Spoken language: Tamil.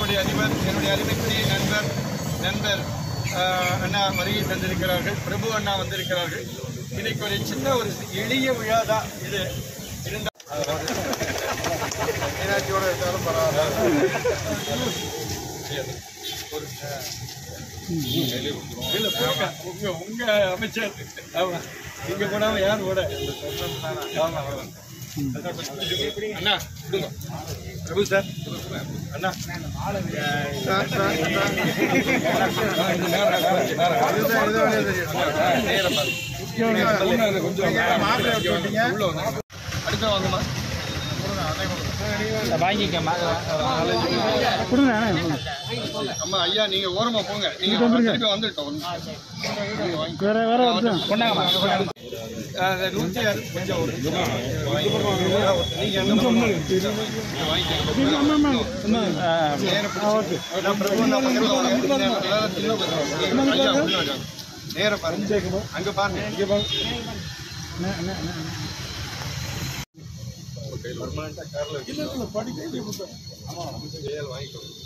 வங்கியுடைய அதிபர் என்னுடைய அருமைக்குரிய நண்பர் நண்பர் ஆஹ், அண்ணா வருகை தந்திருக்கிறார்கள் பிரபு அண்ணா வந்திருக்கிறார்கள் இன்னைக்கு ஒரு சின்ன ஒரு எளிய விழா தான் இது இருந்தா மீனாட்சியோட இருந்தாலும் பரவாயில்ல இல்ல போங்க உங்க உங்க அமைச்சர் ஆமா நீங்க போடாம யார் போட ஆமா ஆமா அண்ணா கொடுங்க பிரபு சார் அண்ணா சார், சார், சார். நேரம் பாருங்க. கொஞ்சம் உள்ள வாங்க. அடுத்து வாங்கம்மா அம்மா ஐயா நீங்க ஓரமா போங்க நீங்க திருப்பி வந்துட்டோம் வேற வேற ஒருத்தன் அஹ், நூத்தி ஆறு கொஞ்சம் ஒரு நீங்க எந்த பக்கம் நேர பாருங்க அங்க பாருங்க இங்க பாருங்க இல்ல இல்ல படிக்க